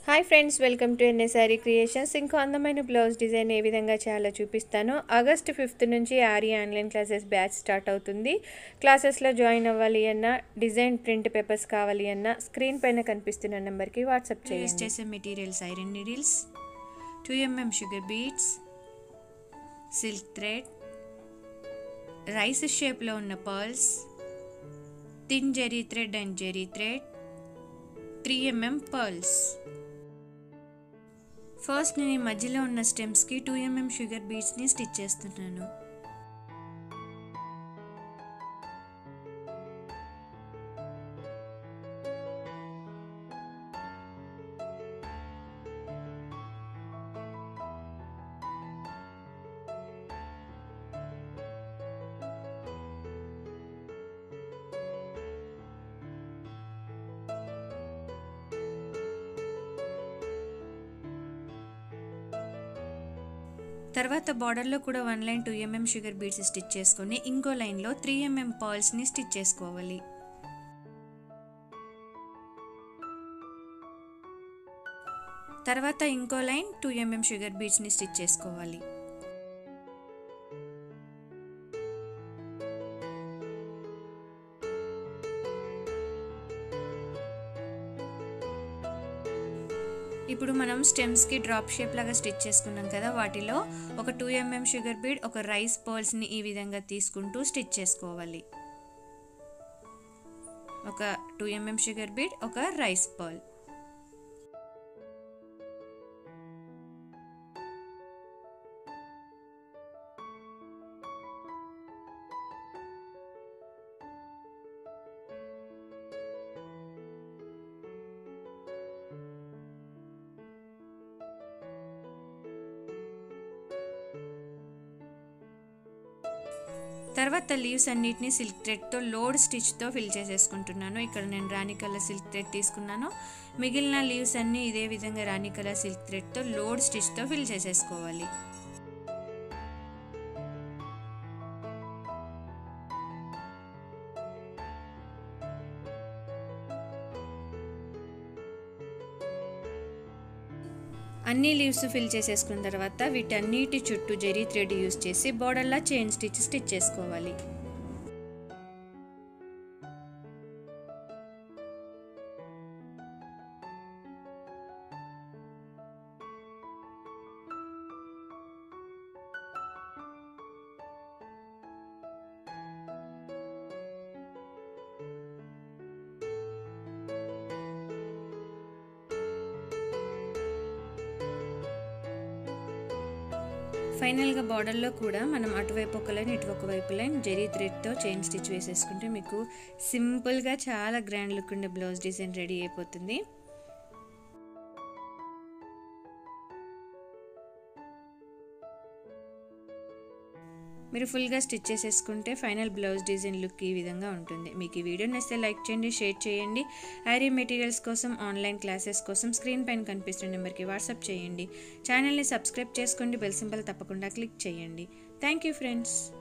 hi friends welcome to NSR creations ఇంకో అందమైన blouse design ఏ విధంగా చేయాలో చూపిస్తాను ఆగస్ట్ ఫిఫ్త్ నుంచి ఆరి ఆన్లైన్ క్లాసెస్ బ్యాచ్ స్టార్ట్ అవుతుంది క్లాసెస్లో జాయిన్ అవ్వాలి అన్నా డిజైన్ ప్రింట్ పేపర్స్ కావాలి అన్నా స్క్రీన్ పైన కనిపిస్తున్న నెంబర్కి వాట్సాప్ యూస్ చేయండి చేసే materials iron needles two MM sugar beads silk thread rice షేప్లో ఉన్న pearls thin zari thread and zari thread three MM pearls first నేను ఈ మధ్యలో ఉన్న స్టెమ్స్కి టూ ఎంఎం షుగర్ బీట్స్ని స్టిచ్ చేస్తున్నాను తర్వాత బార్డర్లో కూడా one line two MM sugar beads stitch చేసుకొని ఇంకో లైన్లో త్రీ ఎంఎం పర్ల్స్ని స్టిచ్ చేసుకోవాలి తర్వాత ఇంకో లైన్ టూ ఎంఎం షుగర్ బీడ్స్ని స్టిచ్ చేసుకోవాలి ఇప్పుడు మనం స్టెమ్స్కి డ్రాప్ షేప్ లాగా స్టిచ్ చేసుకున్నాం కదా వాటిలో ఒక టూ ఎంఎం షుగర్ బీడ్ ఒక రైస్ పర్ల్స్ని ఈ విధంగా తీసుకుంటూ స్టిచ్ చేసుకోవాలి ఒక టూ ఎంఎం షుగర్ బీడ్ ఒక రైస్ పర్ల్ తర్వాత లీవ్స్ అన్నిటిని సిల్క్ థ్రెడ్తో లోడ్ స్టిచ్తో ఫిల్ చేసేసుకుంటున్నాను ఇక్కడ నేను రాణి కలర్ సిల్క్ థ్రెడ్ తీసుకున్నాను మిగిలిన లీవ్స్ అన్నీ ఇదే విధంగా రాణి కలర్ సిల్క్ థ్రెడ్తో లోడ్ స్టిచ్తో ఫిల్ చేసేసుకోవాలి అన్ని లీవ్స్ ఫిల్ చేసేసుకున్న తర్వాత వీటన్నిటి చుట్టూ జరీ థ్రెడ్ యూస్ చేసి బోర్డర్లా చైన్ స్టిచ్ స్టిచ్ చేసుకోవాలి ఫైనల్గా బార్డర్లో కూడా మనం అటువైపు ఒక లైన్ ఇటువైపు వైపు లైన్ జరీ థ్రెడ్తో చైన్ స్టిచ్ వేసేసుకుంటే మీకు సింపుల్గా చాలా గ్రాండ్ లుక్ ఉండే బ్లౌజ్ డిజైన్ రెడీ అయిపోతుంది మీరు ఫుల్గా స్టిచ్ చేసేసుకుంటే ఫైనల్ బ్లౌజ్ డిజైన్ లుక్ ఈ విధంగా ఉంటుంది మీకు ఈ వీడియో నచ్చితే లైక్ చేయండి షేర్ చేయండి ఐరీ మెటీరియల్స్ కోసం ఆన్లైన్ క్లాసెస్ కోసం స్క్రీన్ పైన కనిపిస్తున్న నెంబర్కి వాట్సాప్ చేయండి ఛానల్ని సబ్స్క్రైబ్ చేసుకోండి బెల్ సింబల్ తప్పకుండా క్లిక్ చేయండి థ్యాంక్ యూ ఫ్రెండ్స్